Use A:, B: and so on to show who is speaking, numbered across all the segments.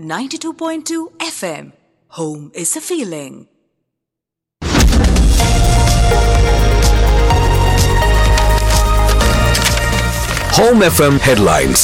A: 92.2 FM. Home is a feeling.
B: Home FM headlines.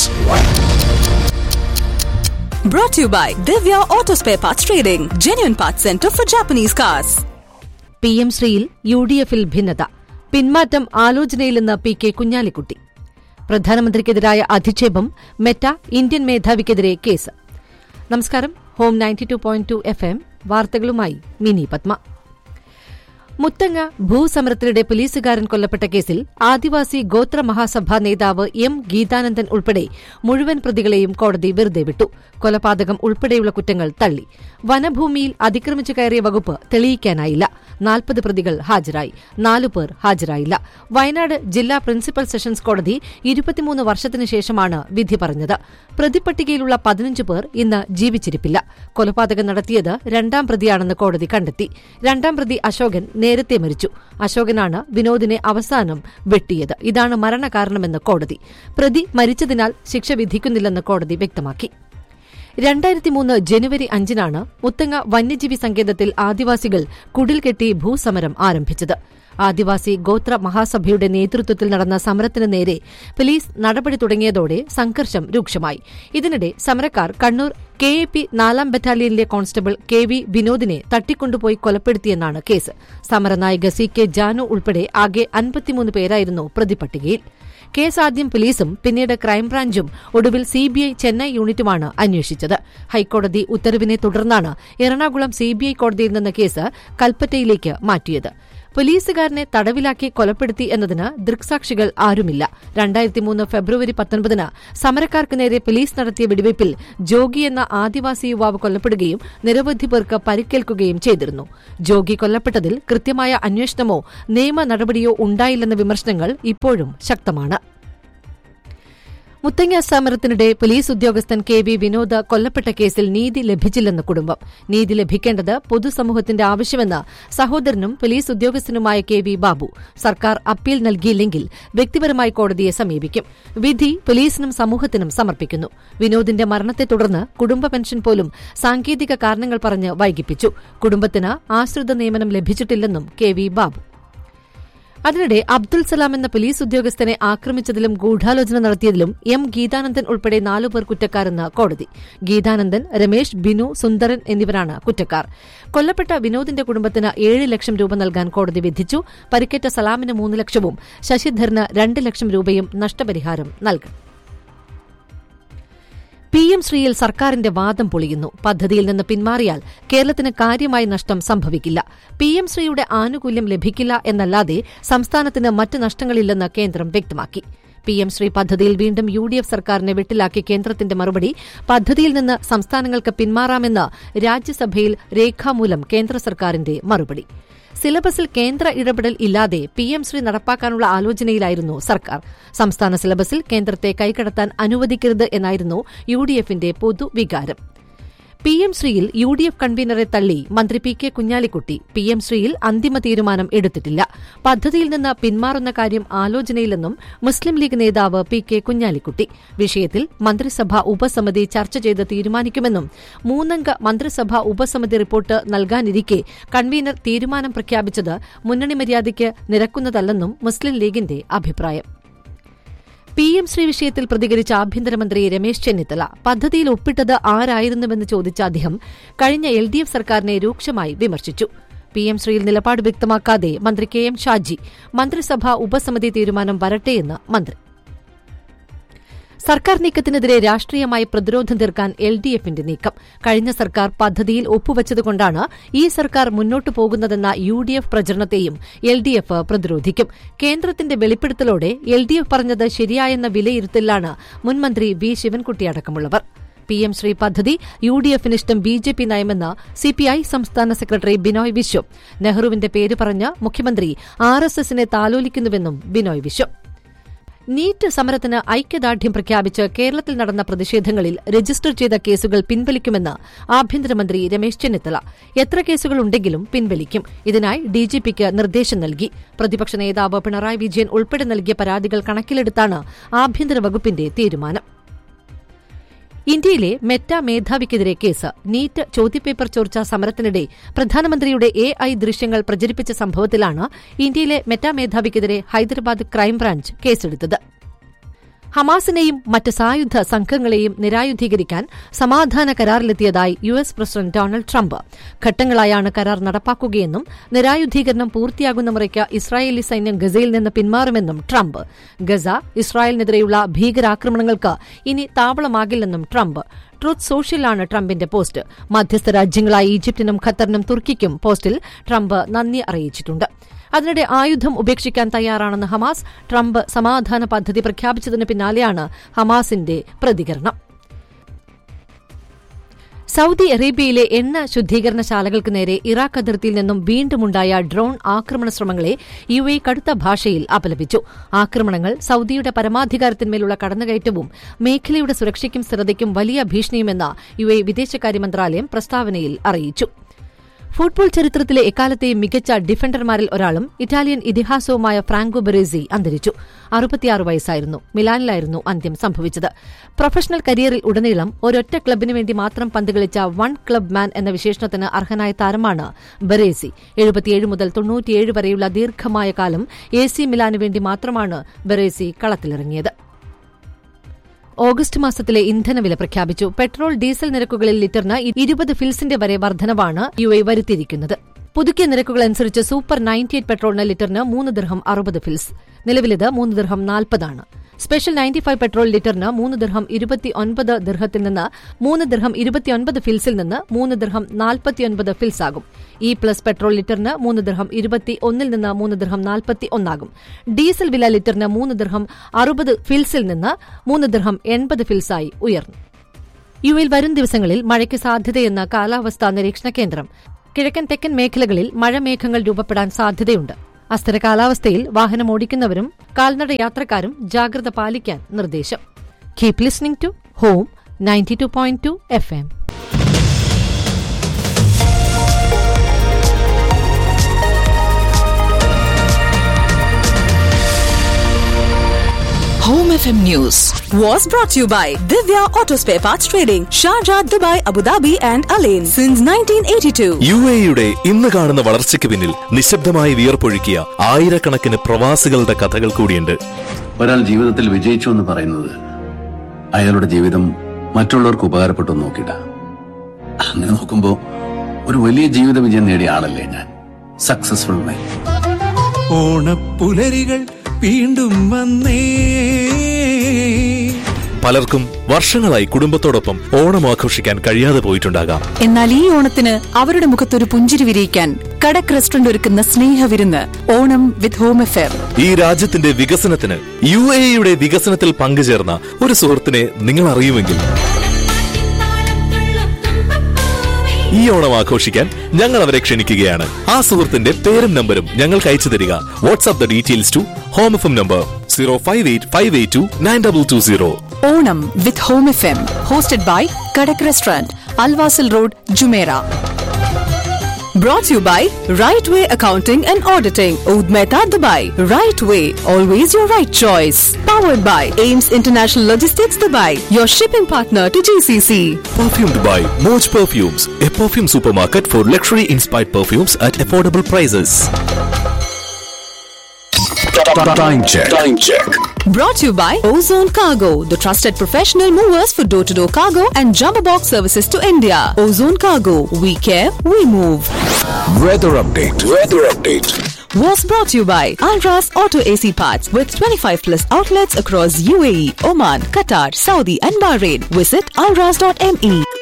A: Brought to you by Divya Auto Spare Parts Trading, genuine parts center for Japanese cars.
C: P M ശ്രീയിൽ U D എഫിൽ ഭിന്നത പിന്മാറ്റം ആലോചനയിലെന്ന് P K Kunhalikutty പ്രധാനമന്ത്രിക്കെതിരായ അധിക്ഷേപം Meta Indian മേധാവിക്കെതിരെ case നമസ്കാരം home ninety two point two F M വാർത്തകളുമായി മിനി പത്മ മുത്തങ്ങ ഭൂസമരത്തിനിടെ പോലീസുകാരൻ കൊല്ലപ്പെട്ട കേസിൽ ആദിവാസി ഗോത്ര മഹാസഭാ നേതാവ് എം ഗീതാനന്ദൻ ഉൾപ്പെടെ മുഴുവൻ പ്രതികളെയും കോടതി വെറുതെ വിട്ടു കൊലപാതകം ഉൾപ്പെടെയുള്ള കുറ്റങ്ങൾ തള്ളി വനഭൂമിയിൽ അതിക്രമിച്ചു കയറിയ വകുപ്പ് തെളിയിക്കാനായില്ല നാൽപ്പത് പ്രതികൾ ഹാജരായി നാലുപേർ ഹാജരായില്ല വയനാട് ജില്ലാ പ്രിൻസിപ്പൽ സെഷൻസ് കോടതി ഇരുപത്തിമൂന്ന് വർഷത്തിനു ശേഷമാണ് വിധി പറഞ്ഞത് പ്രതിപട്ടികയിലുള്ള പതിനഞ്ച് പേർ ഇന്ന് ജീവിച്ചിരിപ്പില്ല കൊലപാതകം നടത്തിയത് രണ്ടാം പ്രതിയാണെന്ന് കോടതി കണ്ടെത്തി രണ്ടാം പ്രതി അശോകൻ നേരത്തെ മരിച്ചു അശോകനാണ് വിനോദിനെ അവസാനം വെട്ടിയത് ഇതാണ് മരണകാരണമെന്ന് കോടതി പ്രതി മരിച്ചതിനാൽ ശിക്ഷ വിധിക്കുന്നില്ലെന്ന് കോടതി വ്യക്തമാക്കി രണ്ടായിരത്തി മൂന്ന് ജനുവരി അഞ്ചിനാണ് മുത്തങ്ങ വന്യജീവി സങ്കേതത്തിൽ ആദിവാസികൾ കുടിൽ കെട്ടി ഭൂസമരം ആരംഭിച്ചത് ആദിവാസി ഗോത്ര മഹാസഭയുടെ നേതൃത്വത്തിൽ നടന്ന സമരത്തിന് നേരെ പോലീസ് നടപടി തുടങ്ങിയതോടെ സംഘർഷം രൂക്ഷമായി ഇതിനിടെ സമരക്കാർ കണ്ണൂർ കെ എ പി നാലാം ബറ്റാലിയനിലെ കോൺസ്റ്റബിൾ കെ വി വിനോദിനെ തട്ടിക്കൊണ്ടുപോയി കൊലപ്പെടുത്തിയെന്നാണ് കേസ് സമരനായിക സി കെ ജാനു ഉൾപ്പെടെ ആകെ അൻപത്തിമൂന്ന് പേരായിരുന്നു പ്രതിപട്ടികയിൽ കേസ് ആദ്യം പോലീസും പിന്നീട് ക്രൈംബ്രാഞ്ചും ഒടുവിൽ സിബിഐ ചെന്നൈ യൂണിറ്റുമാണ് അന്വേഷിച്ചത് ഹൈക്കോടതി ഉത്തരവിനെ തുടർന്നാണ് എറണാകുളം സിബിഐ കോടതിയിൽ നിന്ന് കേസ് കൽപ്പറ്റയിലേക്ക് മാറ്റിയത് പോലീസുകാരനെ തടവിലാക്കി കൊലപ്പെടുത്തി എന്നതിന് ദൃക്സാക്ഷികൾ ആരുമില്ല രണ്ടായിരത്തി മൂന്ന് ഫെബ്രുവരി പത്തൊൻപതിന് സമരക്കാർക്ക് നേരെ പോലീസ് നടത്തിയ വെടിവയ്പിൽ ജോഗി എന്ന ആദിവാസി യുവാവ് കൊല്ലപ്പെടുകയും നിരവധി പേർക്ക് പരിക്കേൽക്കുകയും ചെയ്തിരുന്നു ജോഗി കൊല്ലപ്പെട്ടതിൽ കൃത്യമായ അന്വേഷണമോ നിയമ നടപടിയോ ഉണ്ടായില്ലെന്ന വിമർശനങ്ങൾ ഇപ്പോഴും ശക്തമാണ് മുത്തങ്ങ സമരത്തിനിടെ പോലീസ് ഉദ്യോഗസ്ഥൻ കെ വി വിനോദ് കൊല്ലപ്പെട്ട കേസിൽ നീതി ലഭിച്ചില്ലെന്ന് കുടുംബം നീതി ലഭിക്കേണ്ടത് പൊതുസമൂഹത്തിന്റെ ആവശ്യമെന്ന് സഹോദരനും പോലീസ് ഉദ്യോഗസ്ഥനുമായ കെ വി ബാബു സർക്കാർ അപ്പീൽ നൽകിയില്ലെങ്കിൽ വ്യക്തിപരമായി കോടതിയെ സമീപിക്കും വിധി പോലീസിനും സമൂഹത്തിനും സമർപ്പിക്കുന്നു വിനോദിന്റെ മരണത്തെ തുടർന്ന് കുടുംബ പെൻഷൻ പോലും സാങ്കേതിക കാരണങ്ങൾ പറഞ്ഞ് വൈകിപ്പിച്ചു കുടുംബത്തിന് ആശ്രിത നിയമനം ലഭിച്ചിട്ടില്ലെന്നും കെ വി ബാബു അതിനിടെ അബ്ദുൽ സലാം എന്ന പോലീസ് ഉദ്യോഗസ്ഥനെ ആക്രമിച്ചതിലും ഗൂഢാലോചന നടത്തിയതിലും എം ഗീതാനന്ദൻ ഉൾപ്പെടെ നാലുപേർ കുറ്റക്കാരെന്ന് കോടതി ഗീതാനന്ദൻ രമേശ് ബിനു സുന്ദരൻ എന്നിവരാണ് കുറ്റക്കാർ കൊല്ലപ്പെട്ട വിനോദിന്റെ കുടുംബത്തിന് ഏഴ് ലക്ഷം രൂപ നൽകാൻ കോടതി വിധിച്ചു പരിക്കേറ്റ സലാമിന് മൂന്ന് ലക്ഷവും ശശിധരന് രണ്ട് ലക്ഷം രൂപയും നഷ്ടപരിഹാരം നൽകും പി എം ശ്രീയിൽ സർക്കാരിന്റെ വാദം പൊളിയുന്നു പദ്ധതിയിൽ നിന്ന് പിന്മാറിയാൽ കേരളത്തിന് കാര്യമായ നഷ്ടം സംഭവിക്കില്ല പി എം ശ്രീയുടെ ആനുകൂല്യം ലഭിക്കില്ല എന്നല്ലാതെ സംസ്ഥാനത്തിന് മറ്റ് നഷ്ടങ്ങളില്ലെന്ന് കേന്ദ്രം വ്യക്തമാക്കി പി എം ശ്രീ പദ്ധതിയിൽ വീണ്ടും യു ഡി എഫ് സർക്കാരിനെ വെട്ടിലാക്കി കേന്ദ്രത്തിന്റെ മറുപടി പദ്ധതിയിൽ നിന്ന് സംസ്ഥാനങ്ങൾക്ക് പിന്മാറാമെന്ന് രാജ്യസഭയിൽ രേഖാമൂലം കേന്ദ്ര സർക്കാരിന്റെ മറുപടി സിലബസിൽ കേന്ദ്ര ഇടപെടൽ ഇല്ലാതെ പി എം ശ്രീ നടപ്പാക്കാനുള്ള ആലോചനയിലായിരുന്നു സർക്കാർ സംസ്ഥാന സിലബസിൽ കേന്ദ്രത്തെ കൈകടത്താൻ അനുവദിക്കരുത് എന്നായിരുന്നു യു ഡി എഫിന്റെ പൊതുവികാരം പി എം ശ്രീയിൽ യു ഡി എഫ് കൺവീനറെ തള്ളി മന്ത്രി P K Kunhalikutty P M ശ്രീയിൽ അന്തിമ തീരുമാനം എടുത്തിട്ടില്ല പദ്ധതിയിൽ നിന്ന് പിന്മാറുന്ന കാര്യം ആലോചനയിലെന്നും മുസ്ലിം ലീഗ് നേതാവ് പി കെ കുഞ്ഞാലിക്കുട്ടി വിഷയത്തിൽ മന്ത്രിസഭാ ഉപസമിതി ചർച്ച ചെയ്ത് തീരുമാനിക്കുമെന്നും മൂന്നംഗ മന്ത്രിസഭാ ഉപസമിതി റിപ്പോർട്ട് നൽകാനിരിക്കെ കൺവീനർ തീരുമാനം പ്രഖ്യാപിച്ചത് മുന്നണി മര്യാദയ്ക്ക് നിരക്കുന്നതല്ലെന്നും മുസ്ലിം ലീഗിന്റെ അഭിപ്രായം പി എം ശ്രീ വിഷയത്തിൽ പ്രതികരിച്ച ആഭ്യന്തരമന്ത്രി രമേശ് ചെന്നിത്തല പദ്ധതിയിൽ ഒപ്പിട്ടത് ആരായിരുന്നുവെന്ന് ചോദിച്ച അദ്ദേഹം കഴിഞ്ഞ എൽ ഡി എഫ് സർക്കാരിനെ രൂക്ഷമായി വിമർശിച്ചു പി എം ശ്രീയിൽ നിലപാട് വ്യക്തമാക്കാതെ മന്ത്രി കെ എം ഷാജി മന്ത്രിസഭാ ഉപസമിതി തീരുമാനം വരട്ടെയെന്ന് മന്ത്രി സർക്കാർ നീക്കത്തിനെതിരെ രാഷ്ട്രീയമായി പ്രതിരോധം തീർക്കാൻ എൽ ഡി എഫിന്റെ നീക്കം കഴിഞ്ഞ സർക്കാർ പദ്ധതിയിൽ ഒപ്പുവച്ചതുകൊണ്ടാണ് ഈ സർക്കാർ മുന്നോട്ടു പോകുന്നതെന്ന യു ഡി എഫ് പ്രചരണത്തെയും എൽ ഡി എഫ് പ്രതിരോധിക്കും കേന്ദ്രത്തിന്റെ വെളിപ്പെടുത്തലോടെ എൽ ഡി എഫ് പറഞ്ഞത് ശരിയായെന്ന വിലയിരുത്തലാണ് മുൻമന്ത്രി വി ശിവൻകുട്ടി അടക്കമുള്ളവർ പി എം ശ്രീ പദ്ധതി യു ഡി എഫിനിഷ്ടം ബി ജെ പി നയമെന്ന് സിപിഐ സംസ്ഥാന സെക്രട്ടറി ബിനോയ് വിശ്വം നെഹ്റുവിന്റെ പേര് പറഞ്ഞ് മുഖ്യമന്ത്രി ആർ എസ് എസിനെ താലോലിക്കുന്നുവെന്നും ബിനോയ് വിശ്വം നീറ്റ് സമരത്തിന് ഐക്യദാർഢ്യം പ്രഖ്യാപിച്ച് കേരളത്തിൽ നടന്ന പ്രതിഷേധങ്ങളിൽ രജിസ്റ്റർ ചെയ്ത കേസുകൾ പിൻവലിക്കുമെന്ന് ആഭ്യന്തരമന്ത്രി രമേശ് ചെന്നിത്തല എത്ര കേസുകളുണ്ടെങ്കിലും പിൻവലിക്കും ഇതിനായി ഡിജിപിക്ക് നിർദ്ദേശം നൽകി പ്രതിപക്ഷ നേതാവ് പിണറായി വിജയൻ ഉൾപ്പെടെ നൽകിയ പരാതികൾ കണക്കിലെടുത്താണ് ആഭ്യന്തര വകുപ്പിന്റെ തീരുമാനം ഇന്ത്യയിലെ മെറ്റ മേധാവിക്കെതിരെ കേസ് നീറ്റ് ചോദ്യപേപ്പർ ചോർച്ച സമരത്തിനിടെ പ്രധാനമന്ത്രിയുടെ എ ഐ ദൃശ്യങ്ങൾ പ്രചരിപ്പിച്ച സംഭവത്തിലാണ് ഇന്ത്യയിലെ മെറ്റ മേധാവിക്കെതിരെ ഹൈദരാബാദ് ക്രൈംബ്രാഞ്ച് കേസെടുത്തത് ഹമാസിനെയും മറ്റ് സായുധ സംഘങ്ങളെയും നിരായുധീകരിക്കാൻ സമാധാന കരാറിലെത്തിയതായി U S president Donald Trump ഘട്ടങ്ങളായാണ് കരാർ നടപ്പാക്കുകയെന്നും നിരായുധീകരണം പൂർത്തിയാകുന്ന മുറയ്ക്ക് ഇസ്രായേലി സൈന്യം ഗസയിൽ നിന്ന് പിന്മാറുമെന്നും ട്രംപ് ഗസ ഇസ്രായേലിനെതിരെയുള്ള ഭീകരാക്രമണങ്ങൾക്ക് ഇനി താവളമാകില്ലെന്നും ട്രംപ് ട്രൂത്ത് സോഷ്യലാണ് ട്രംപിന്റെ പോസ്റ്റ് മധ്യസ്ഥ രാജ്യങ്ങളായ ഈജിപ്തിനും ഖത്തറിനും തുർക്കിക്കും പോസ്റ്റിൽ ട്രംപ് നന്ദി അറിയിച്ചിട്ടുണ്ട് അതിനിടെ ആയുധം ഉപേക്ഷിക്കാൻ തയ്യാറാണെന്ന് ഹമാസ് ട്രംപ് സമാധാന പദ്ധതി പ്രഖ്യാപിച്ചതിന് പിന്നാലെയാണ് ഹമാസിന്റെ പ്രതികരണം സൌദി അറേബ്യയിലെ എണ്ണ ശുദ്ധീകരണശാലകൾക്ക് നേരെ ഇറാഖ് അതിർത്തിയിൽ നിന്നും വീണ്ടുമുണ്ടായ ഡ്രോൺ ആക്രമണ ശ്രമങ്ങളെ യു എ കടുത്ത ഭാഷയിൽ അപലപിച്ചു ആക്രമണങ്ങൾ സൌദിയുടെ പരമാധികാരത്തിന്മേലുള്ള കടന്നുകയറ്റവും മേഖലയുടെ സുരക്ഷയ്ക്കും സ്ഥിരതയ്ക്കും വലിയ ഭീഷണിയുമെന്ന് യു എ വിദേശകാര്യ മന്ത്രാലയം പ്രസ്താവനയിൽ അറിയിച്ചു ഫുട്ബോൾ ചരിത്രത്തിലെ എക്കാലത്തെയും മികച്ച ഡിഫൻഡർമാരിൽ ഒരാളും ഇറ്റാലിയൻ ഇതിഹാസവുമായ ഫ്രാങ്കോ ബെറേസി അന്തരിച്ചു അറുപത്തിയാറ് വയസ്സായിരുന്നു മിലാനിലായിരുന്നു അന്ത്യം സംഭവിച്ചത് പ്രൊഫഷണൽ കരിയറിൽ ഉടനീളം ഒരൊറ്റ ക്ലബിനു വേണ്ടി മാത്രം പന്ത് കളിച്ച വൺ ക്ലബ് മാൻ എന്ന വിശേഷണത്തിന് അർഹനായ താരമാണ് ബെറേസി എഴുപത്തിയേഴ് മുതൽ തൊണ്ണൂറ്റിയേഴ് വരെയുള്ള ദീർഘമായ കാലം എ സി മിലാനു വേണ്ടി മാത്രമാണ് ബെറേസി കളത്തിലിറങ്ങിയത് ഓഗസ്റ്റ് മാസത്തിലെ ഇന്ധനവില പ്രഖ്യാപിച്ചു പെട്രോൾ ഡീസൽ നിരക്കുകളിൽ ലിറ്ററിന് ഇരുപത് ഫിൽസിന്റെ വരെ വർധനവാണ് യു എ വരുത്തിയിരിക്കുന്നത് പുതുക്കിയ നിരക്കുകൾ അനുസരിച്ച് സൂപ്പർ നയൻറ്റി എയ്റ്റ് പെട്രോളിന് ലിറ്ററിന് മൂന്ന് ദിർഹം അറുപത് ഫിൽസ് നിലവിലിത് മൂന്ന് ദിർഹം നാൽപ്പതാണ് സ്പെഷ്യൽ നയൻറ്റി ഫൈവ് പെട്രോൾ ലിറ്ററിന് മൂന്ന് ദിർഹം ഇരുപത്തിയൊൻപത് ദിർഹത്തിൽ നിന്ന് മൂന്ന് ദിർഹം ഇരുപത്തിയൊൻപത് ഫിൽസിൽ നിന്ന് മൂന്ന് ദിർഹം നാൽപ്പത്തിയൊൻപത് ഫിൽസ് ആകും ഇ പ്ലസ് പെട്രോൾ ലിറ്ററിന് മൂന്ന് ദിർഹം ഇരുപത്തി ഒന്നിൽ നിന്ന് മൂന്ന് ദിർഹം നാൽപ്പത്തി ഒന്നാകും ഡീസൽ വില ലിറ്ററിന് മൂന്ന് ദിർഹം അറുപത് ഫിൽസിൽ നിന്ന് മൂന്ന് ദിർഹം എൺപത് ഫിൽസായി ഉയർന്നു യുഎയിൽ വരും ദിവസങ്ങളിൽ മഴയ്ക്ക് സാധ്യതയെന്ന് കാലാവസ്ഥാ നിരീക്ഷണ കേന്ദ്രം കിഴക്കൻ തെക്കൻ മേഖലകളിൽ മഴമേഘങ്ങൾ രൂപപ്പെടാൻ സാധ്യതയുണ്ട് അസ്ഥിര കാലാവസ്ഥയിൽ വാഹനം ഓടിക്കുന്നവരും കാൽനട യാത്രക്കാരും ജാഗ്രത പാലിക്കാൻ നിർദ്ദേശം keep listening to home ninety two point two F M
A: Home FM News was brought to you by Divya Auto Spare Parts Trading, Sharjah, Dubai, Abu Dhabi, and Alain since 1982.
B: U എയുടെ ഇന്ന് കാണുന്ന വളർച്ചയ്ക്ക് പിന്നിൽ നിശബ്ദമായി വിയർപ്പൊഴുക്കിയ ആയിരക്കണക്കിന് പ്രവാസികളുടെ കഥകൾ കൂടിയുണ്ട്
D: ഒരാൾ ജീവിതത്തിൽ വിജയിച്ചു എന്ന് പറയുന്നത് അയാളുടെ ജീവിതം മറ്റുള്ളവർക്ക് ഉപകാരപ്പെട്ടു എന്ന് നോക്കിയിട്ട അങ്ങനെ നോക്കുമ്പോ ഒരു വലിയ ജീവിത വിജയം നേടിയ ആളല്ലേ ഞാൻ സക്സസ്ഫുൾ മാൻ
E: ഓണപ്പുലരികൾ വീണ്ടും വന്നേ
B: പലർക്കും വർഷങ്ങളായി കുടുംബത്തോടൊപ്പം ഓണം ആഘോഷിക്കാൻ കഴിയാതെ പോയിട്ടുണ്ടാകാം
F: എന്നാൽ ഈ ഓണത്തിന് അവരുടെ മുഖത്തൊരു പുഞ്ചിരി വിരിയിക്കാൻ കടക് റെസ്റ്റോറന്റ് ഒരുക്കുന്ന സ്നേഹവിരുന്ന് ഓണം വിത്ത് ഹോം എഫെയർ
B: ഈ രാജ്യത്തിന്റെ വികസനത്തിന് യു എയുടെ വികസനത്തിൽ പങ്കുചേർന്ന ഒരു സുഹൃത്തിനെ നിങ്ങൾ അറിയുമെങ്കിൽ ഈ ഓണം ആഘോഷിക്കാൻ ഞങ്ങൾ അവരെ ക്ഷണിക്കുകയാണ് ആ സുഹൃത്തിന്റെ പേരും നമ്പരും ഞങ്ങൾക്ക് അയച്ചു തരിക WhatsApp the details to home F M number zero five eight five eight two nine double two zero
F: Onam with home F M hosted by Kadak restaurant Al Wasl road Jumeirah
A: Brought to you by Right Way Accounting and Auditing, Oud Mehta, Dubai. Right Way, always your right choice. Powered by Ames International Logistics, Dubai, your shipping partner to GCC.
B: Perfume Dubai, Moj Perfumes, a perfume supermarket for luxury inspired perfumes at affordable prices. Time check. Time check.
A: Brought to you by Ozone Cargo, the trusted professional movers for door to door cargo and jumbo box services to India. Ozone Cargo, we care, we move.
B: Weather update. Weather update.
A: Was brought to you by Alras Auto AC Parts with 25 plus outlets across UAE, Oman, Qatar, Saudi, and Bahrain. Visit alras.me.